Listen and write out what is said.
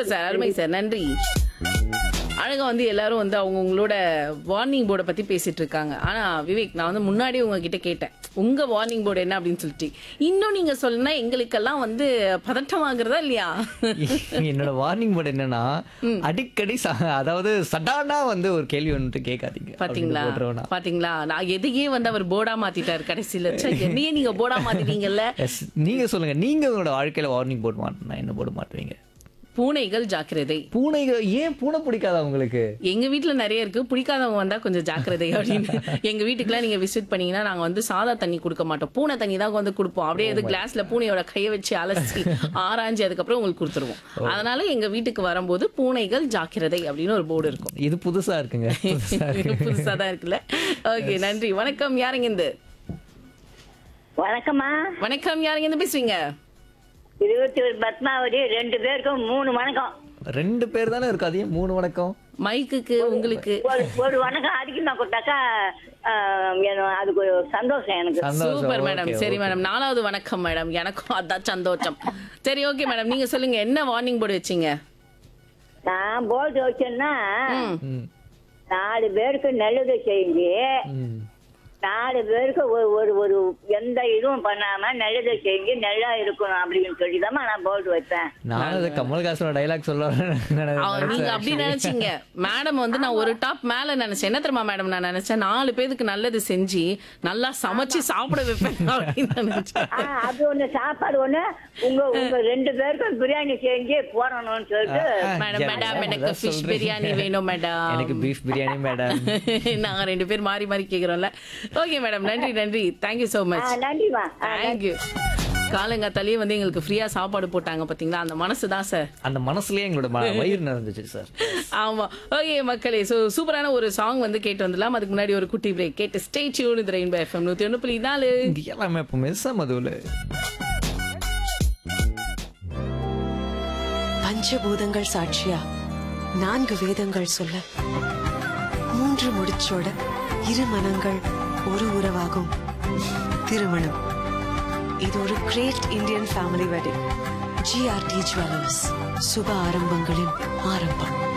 Super sir அருமை sir நன்றி அழகா வந்து எல்லாரும் வந்து அவங்க உங்களோட வார்னிங் போர்டை பத்தி பேசிட்டு இருக்காங்க ஆனா விவேக் நான் வந்து முன்னாடி உங்ககிட்ட கேட்டேன் உங்க வார்னிங் போர்டு என்ன அப்படின்னு சொல்லிட்டு இன்னும் நீங்க சொல்லுனா எங்களுக்கெல்லாம் வந்து பதட்டம் ஆகுறதா இல்லையா என்னோட வார்னிங் போர்டு என்னன்னா அடிக்கடி ச- அதாவது சடானா வந்து ஒரு கேள்வி வந்துட்டு கேட்காதீங்க பாத்தீங்களா அப்படின்னு போட்டுருவேன் நான். பாத்தீங்களா நான் எதையே வந்து அவர் போர்டா மாத்திட்டாரு கடைசியில ச்சே, என்னையே நீங்க போர்டா மாத்திட்டீங்கல்ல Yes, நீங்க சொல்லுங்க நீங்க உங்களோட வாழ்க்கையில வார்னிங் போர்டு மாட்டினா என்ன போர்டு மாட்டுவீங்க பூனைகள் ஜாக்கிரதை பூனைகள் ஏன் பூனை பிடிக்காதா உங்களுக்கு எங்க வீட்ல நிறைய இருக்கு பிடிக்காதவங்க வந்தா கொஞ்சம் ஜாக்கிரதை அப்படின்னு எங்க வீட்டுக்குலாம் நீங்க விசிட் பண்ணீங்கன்னா நாங்க வந்து சாதா தண்ணி கொடுக்க மாட்டோம் பூனை தண்ணி தான் வந்து கொடுப்போம் அப்படியே அது கிளாஸ்ல பூனையோட கையை வச்சு அலசி ஆராய்ஞ்சு அதுக்கப்புறம் உங்களுக்கு கொடுத்துருவோம் அதனால எங்க வீட்டுக்கு வரும்போது பூனைகள் ஜாக்கிரதை அப்படின்னு ஒரு போர்டு இருக்கும் இது புதுசா இருக்குங்க புதுசா இருக்கு. புதுசா தான் இருக்குல்ல ஓகே நன்றி வணக்கம் யாருங்க இந்த வணக்கம்மா வணக்கம் யாருங்க இருந்து பேசுறீங்க இருபத்தி ஒரு பத்மாவதி ரெண்டு பேருக்கும் மூணு வணக்கம் ரெண்டு பேர் தானே இருக்கு அதையும் மூணு வணக்கம் மைக்குக்கு உங்களுக்கு ஒரு ஒரு வணக்கம் அதிகமா கொடுத்தாக்கா ஆஹ், எனக்கு அதுக்கு ஒரு சந்தோஷம் எனக்கு சந்தோஷம் சூப்பர் மேடம் okay, சரி okay. மேடம் நாலாவது வணக்கம் மேடம் எனக்கும் அதான் சந்தோஷம் சரி ஓகே மேடம் நீங்க சொல்லுங்க என்ன வார்னிங் போர்டு வச்சீங்க நான் போல்ட் வச்சேன்னா ம். ம், நாலு பேருக்கு நல்லது செஞ்சு ம். நாலு பேருக்கு ஒரு ஒரு ஒரு எந்த இதுவும் பண்ணாம நல்லது செஞ்சு நல்லா இருக்கணும் அப்படின்னு சொல்லி தான் நான் போல்ட் வைப்பேன் நான் அது கமல்ஹாசனோட டைலாக் சொல்ல அவ- நீங்க அப்படி நினைச்சீங்க மேடம் வந்து நான் ஒரு டாப் மேல நினைச்சேன் என்ன தெரியுமா மேடம் நான் நினைச்சேன் நாலு பேருக்கு நல்லது செஞ்சு நல்லா சமைச்சு சாப்பிட வைப்பேன் அப்படின்னு நினைச்சேன் ஆ, அது ஒண்ணு சாப்பாடு ஒண்ணு உங்க உங்க ரெண்டு பேருக்கும் பிரியாணி செஞ்சு போடணும்னு சொல்லிட்டு மேடம் மேடம் எனக்கு ஃபிஷ் பிரியாணி வேணும் மேடம் எனக்கு பீஃப் பிரியாணி மேடம் நாங்க ரெண்டு பேர் மாறி மாறி கேக்குறோம்ல ஓகே மேடம் நன்றி நன்றி தேங்க்யூ சோ ஆ, மச் நன்றிம்மா ஆ, தேங்க்யூ காலங்காத்தாலேயே வந்து எங்களுக்கு ஃப்ரீயா சாப்பாடு போட்டாங்க பாத்தீங்களா அந்த மனசு தான் சார் அந்த மனசுலயே எங்களோட ம- வயிறு நிறைஞ்சிச்சு சார் ஆமா ஓகே மக்களே சோ சூப்பரான ஒரு சாங் வந்து கேட்டு வந்துடலாம் அதுக்கு முன்னாடி ஒரு குட்டி பிரேக் கேட்டு ஸ்டே டியூன் இது ரெயின்போ எஃப்எம் நூத்தி ஒண்ணு புள்ளி நாலு இங்க எல்லாமே இப்போ மெஸ்ஸா மதுவில் பஞ்சபூதங்கள் சாட்சியா நான்கு வேதங்கள் சொல்ல மூன்று முடிச்சோட இரு மனங்கள் ஒரு உறவாகும் திருமணம் இது ஒரு great Indian family wedding GRT jewellers சுப ஆரம்பங்களின் ஆரம்பம்